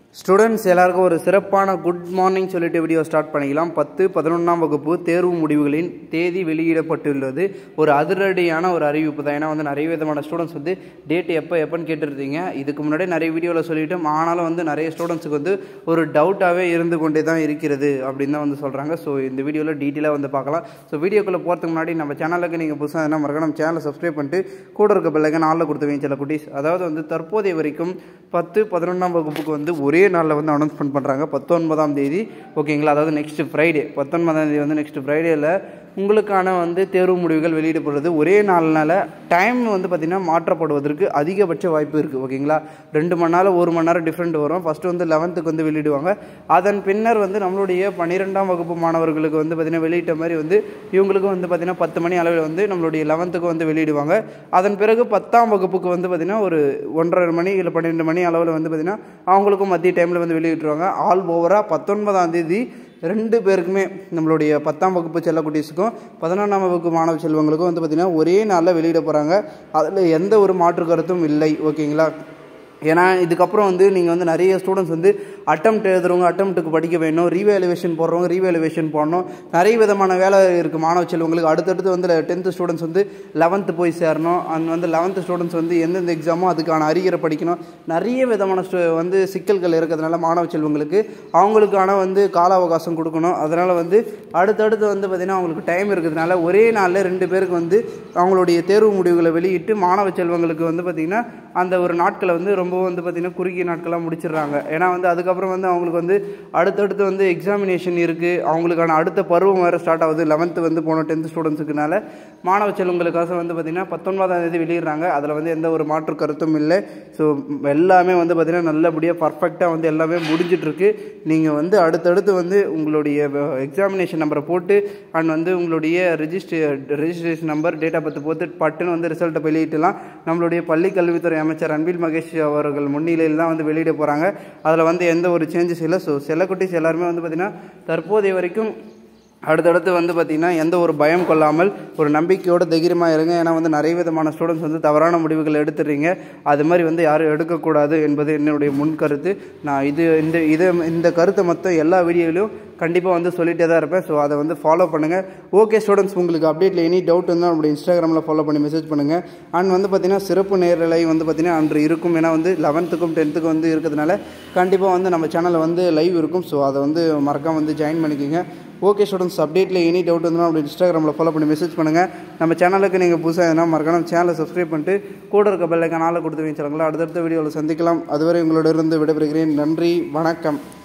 students எல்லாருக்கும் ஒரு சிறப்பான குட் மார்னிங் சொல்லிட்டு வீடியோ ஸ்டார்ட் பண்ணிக்கலாம் பத்து பதினொன்றாம் வகுப்பு தேர்வு முடிவுகளின் தேதி வெளியிடப்பட்டுள்ளது ஒரு அதிரடியான ஒரு அறிவிப்பு தான் ஏன்னா வந்து நிறைய விதமான ஸ்டூடெண்ட்ஸ் வந்து டேட் எப்போ எப்போன்னு கேட்டுருந்தீங்க இதுக்கு முன்னாடி நிறைய வீடியோவில் சொல்லிட்டோம் ஆனாலும் வந்து நிறைய ஸ்டூடெண்ட்ஸுக்கு வந்து ஒரு டவுட்டாகவே இருந்து கொண்டே தான் இருக்கிறது அப்படின்னு தான் வந்து சொல்கிறாங்க ஸோ இந்த வீடியோவில் டீட்டெயிலாக வந்து பார்க்கலாம் ஸோ வீடியோக்குள்ளே போகிறதுக்கு முன்னாடி நம்ம சேனலுக்கு நீங்கள் புதுசாக என்ன மறக்காம சேனலை சப்ஸ்கிரைப் பண்ணிட்டு கூட இருக்க பிள்ளைங்க நாளில் கொடுத்து வைங்க சில குட்டீஸ் அதாவது வந்து தற்போதைய வரைக்கும் பத்து பதினொன்றாம் வகுப்புக்கு வந்து ஒரே நாளில் வந்து அனௌன்ஸ்மெண்ட் பண்ணுறாங்க பத்தொன்பதாம் தேதி ஓகேங்களா அதாவது நெக்ஸ்ட் ஃப்ரைடே பத்தொன்பதாம் தேதி வந்து நெக்ஸ்ட் ஃப்ரைடேயில் உங்களுக்கான வந்து தேர்வு முடிவுகள் வெளியிடப்படுறது ஒரே நாள்னால டைம் வந்து பார்த்திங்கன்னா மாற்றப்படுவதற்கு அதிகபட்ச வாய்ப்பு இருக்குது ஓகேங்களா ரெண்டு மணி நேரம் ஒரு மணி நேரம் டிஃப்ரெண்ட் வரும் ஃபஸ்ட்டு வந்து லெவன்த்துக்கு வந்து வெளியிடுவாங்க அதன் பின்னர் வந்து நம்மளுடைய பன்னிரெண்டாம் வகுப்பு மாணவர்களுக்கு வந்து பார்த்திங்கன்னா வெளியிட்ட மாதிரி வந்து இவங்களுக்கு வந்து பார்த்திங்கன்னா பத்து மணி அளவில் வந்து நம்மளுடைய லெவன்த்துக்கு வந்து வெளியிடுவாங்க அதன் பிறகு பத்தாம் வகுப்புக்கு வந்து பார்த்திங்கன்னா ஒரு ஒன்றரை மணி இல்லை பன்னிரெண்டு மணி அளவில் வந்து பார்த்திங்கன்னா அவங்களுக்கும் மத்திய டைமில் வந்து வெளியிட்டுருவாங்க ஆல் ஓவராக பத்தொன்பதாம் தேதி ரெண்டு பேருக்குமே நம்மளுடைய பத்தாம் வகுப்பு செல்லக்குட்டீஸுக்கும் பதினொன்றாம் வகுப்பு மாணவ செல்வங்களுக்கும் வந்து பார்த்திங்கன்னா ஒரே நாளில் வெளியிட போகிறாங்க அதில் எந்த ஒரு மாற்று கருத்தும் இல்லை ஓகேங்களா ஏன்னா இதுக்கப்புறம் வந்து நீங்கள் வந்து நிறைய ஸ்டூடெண்ட்ஸ் வந்து அட்டம் எழுதுறவங்க அட்டம்ப்ட்டுக்கு படிக்க வேணும் ரீவேலுவேஷன் போடுறவங்க ரீவேலுவேஷன் போடணும் நிறைய விதமான வேலை இருக்குது மாணவ செல்வங்களுக்கு அடுத்தடுத்து வந்து டென்த்து ஸ்டூடெண்ட்ஸ் வந்து லெவன்த்து போய் சேரணும் அண்ட் வந்து லெவன்த்து ஸ்டூடெண்ட்ஸ் வந்து எந்தெந்த எக்ஸாமோ அதுக்கான அறிகிற படிக்கணும் நிறைய விதமான ஸ்டு வந்து சிக்கல்கள் இருக்கிறதுனால மாணவ செல்வங்களுக்கு அவங்களுக்கான வந்து கால அவகாசம் கொடுக்கணும் அதனால் வந்து அடுத்தடுத்து வந்து பார்த்திங்கன்னா அவங்களுக்கு டைம் இருக்கிறதுனால ஒரே நாளில் ரெண்டு பேருக்கு வந்து அவங்களுடைய தேர்வு முடிவுகளை வெளியிட்டு மாணவ செல்வங்களுக்கு வந்து பார்த்திங்கன்னா அந்த ஒரு நாட்களை வந்து ரொம்ப வந்து பார்த்திங்கன்னா குறுகிய நாட்களாக முடிச்சிடுறாங்க ஏன்னா வந்து அதுக்கப்புறம் வந்து அவங்களுக்கு வந்து அடுத்தடுத்து வந்து எக்ஸாமினேஷன் இருக்குது அவங்களுக்கான அடுத்த பருவம் வேறு ஸ்டார்ட் ஆகுது லெவன்த்து வந்து போன டென்த்து ஸ்டூடெண்ட்ஸுக்குனால மாணவ செல்வங்களுக்காக வந்து பார்த்திங்கன்னா பத்தொன்பதாம் தேதி வெளியிடுறாங்க அதில் வந்து எந்த ஒரு மாற்று கருத்தும் இல்லை ஸோ எல்லாமே வந்து பார்த்திங்கன்னா நல்லபடியாக பர்ஃபெக்டாக வந்து எல்லாமே முடிஞ்சிட்ருக்கு நீங்கள் வந்து அடுத்தடுத்து வந்து உங்களுடைய எக்ஸாமினேஷன் நம்பரை போட்டு அண்ட் வந்து உங்களுடைய ரிஜிஸ்ட்ரே registration number date of birth போட்டு பட்டுன்னு வந்து ரிசல்ட்டை வெளியிட்டலாம் நம்மளுடைய பள்ளி கல்வித்துறை அமைச்சர் அன்பில் மகேஷ் அவர்கள் முன்னிலையில் தான் வந்து வெளியிட போகிறாங்க அதில் வந்து எந்த ஒரு சேஞ்சஸ் இல்லை ஸோ செல்லக்குட்டிஸ் எல்லாருமே வந்து பார்த்திங்கன்னா தற்போதைய வரைக்கும் அடுத்தடுத்து வந்து பார்த்திங்கன்னா எந்த ஒரு பயம் கொள்ளாமல் ஒரு நம்பிக்கையோட தைரியமாக இருங்க ஏன்னா வந்து நிறைய விதமான ஸ்டூடெண்ட்ஸ் வந்து தவறான முடிவுகள் எடுத்துடுறீங்க அது மாதிரி வந்து யாரும் எடுக்கக்கூடாது என்பது என்னுடைய முன் கருத்து நான் இது இந்த இதை இந்த கருத்தை மொத்தம் எல்லா வீடியோலையும் கண்டிப்பாக வந்து சொல்லிகிட்டே தான் இருப்பேன் ஸோ அதை வந்து ஃபாலோ பண்ணுங்கள் ஓகே ஸ்டூடெண்ட்ஸ் உங்களுக்கு அப்டேட்டில் எனி டவுட் இருந்தால் நம்மளுடைய இன்ஸ்டாகிராமில் ஃபாலோ பண்ணி மெசேஜ் பண்ணுங்கள் அண்ட் வந்து பார்த்திங்கன்னா சிறப்பு நேரலை வந்து பார்த்திங்கன்னா அன்று இருக்கும் ஏன்னா வந்து லெவன்த்துக்கும் டென்த்துக்கும் வந்து இருக்கிறதுனால கண்டிப்பாக வந்து நம்ம சேனலில் வந்து லைவ் இருக்கும் ஸோ அதை வந்து மறக்காம வந்து ஜாயின் பண்ணிக்கோங்க ஓகே ஸ்டூடெண்ட்ஸ் அப்டேட்டில் எனி டவுட் இருந்தால் அப்படி இன்ஸ்டாகிராமில் ஃபாலோ பண்ணி மெசேஜ் பண்ணுங்கள் நம்ம சேனலுக்கு நீங்கள் புதுசாக எதனா மறக்காம சேனலை சப்ஸ்கிரைப் பண்ணிட்டு கூட இருக்க பெல்லைக்கான நாளில் கொடுத்து வச்சுருங்களா அடுத்தடுத்த வீடியோவில் சந்திக்கலாம் அதுவரை உங்களோட இருந்து விடைபெறுகிறேன் நன்றி வணக்கம்